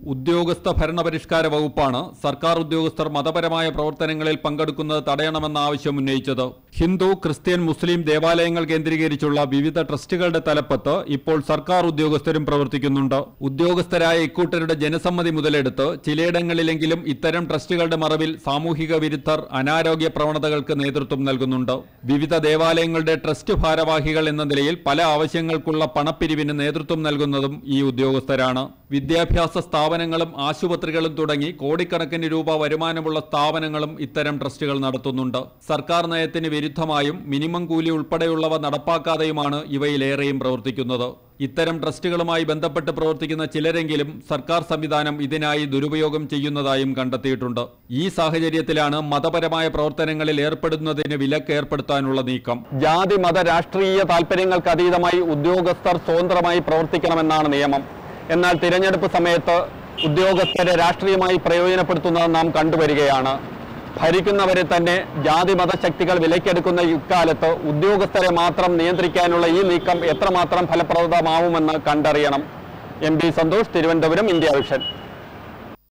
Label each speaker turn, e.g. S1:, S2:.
S1: ഉദ്യോഗസ്ഥ ഭരണപരിഷ്കാര വകുപ്പാണ് സർക്കാർ ഉദ്യോഗസ്ഥർ മതപരമായ പ്രവർത്തനങ്ങളിൽ പങ്കെടുക്കുന്നത് തടയണമെന്ന ആവശ്യം ഉന്നയിച്ചത് ഹിന്ദു ക്രിസ്ത്യൻ മുസ്ലിം ദേവാലയങ്ങൾ കേന്ദ്രീകരിച്ചുള്ള വിവിധ ട്രസ്റ്റുകളുടെ തലപ്പത്ത് ഇപ്പോൾ സർക്കാർ ഉദ്യോഗസ്ഥരും പ്രവർത്തിക്കുന്നുണ്ട് ഉദ്യോഗസ്ഥരായ ഇക്കൂട്ടരുടെ ജനസമ്മതി മുതലെടുത്ത് ചിലയിടങ്ങളിലെങ്കിലും ഇത്തരം ട്രസ്റ്റുകളുടെ മറവിൽ സാമൂഹിക വിരുദ്ധർ അനാരോഗ്യ പ്രവണതകൾക്ക് നേതൃത്വം നൽകുന്നുണ്ട് വിവിധ ദേവാലയങ്ങളുടെ ട്രസ്റ്റ് ഭാരവാഹികൾ എന്ന നിലയിൽ പല ആവശ്യങ്ങൾക്കുള്ള പണപ്പിരിവിന് നേതൃത്വം നൽകുന്നതും ഈ ഉദ്യോഗസ്ഥരാണ് വിദ്യാഭ്യാസ സ്ഥാപനങ്ങളും ആശുപത്രികളും തുടങ്ങി കോടിക്കണക്കിന് രൂപ വരുമാനമുള്ള സ്ഥാപനങ്ങളും ഇത്തരം ട്രസ്റ്റുകൾ നടത്തുന്നുണ്ട് സർക്കാർ നയത്തിന് വിരുദ്ധമായും മിനിമം കൂലി ഉൾപ്പെടെയുള്ളവ നടപ്പാക്കാതെയുമാണ് ഇവയിലേറെയും പ്രവർത്തിക്കുന്നത് ഇത്തരം ട്രസ്റ്റുകളുമായി ബന്ധപ്പെട്ട് പ്രവർത്തിക്കുന്ന ചിലരെങ്കിലും സർക്കാർ സംവിധാനം ഇതിനായി ദുരുപയോഗം ചെയ്യുന്നതായും കണ്ടെത്തിയിട്ടുണ്ട് ഈ സാഹചര്യത്തിലാണ് മതപരമായ പ്രവർത്തനങ്ങളിൽ ഏർപ്പെടുന്നതിന് വിലക്ക് ഏർപ്പെടുത്താനുള്ള നീക്കം ജാതി മത രാഷ്ട്രീയ താൽപര്യങ്ങൾക്ക് അതീതമായി ഉദ്യോഗസ്ഥർ സ്വതന്ത്രമായി പ്രവർത്തിക്കണമെന്നാണ് നിയമം എന്നാൽ തിരഞ്ഞെടുപ്പ് സമയത്ത് ഉദ്യോഗസ്ഥരെ രാഷ്ട്രീയമായി പ്രയോജനപ്പെടുത്തുന്നത് നാം കണ്ടുവരികയാണ് ഭരിക്കുന്നവരെ തന്നെ ജാതി മതശക്തികൾ വിലക്കെടുക്കുന്ന ഇക്കാലത്ത് ഉദ്യോഗസ്ഥരെ മാത്രം നിയന്ത്രിക്കാനുള്ള ഈ നീക്കം എത്രമാത്രം ഫലപ്രദമാവുമെന്ന് കണ്ടറിയണം M P Santhosh Thiruvananthapuram India vision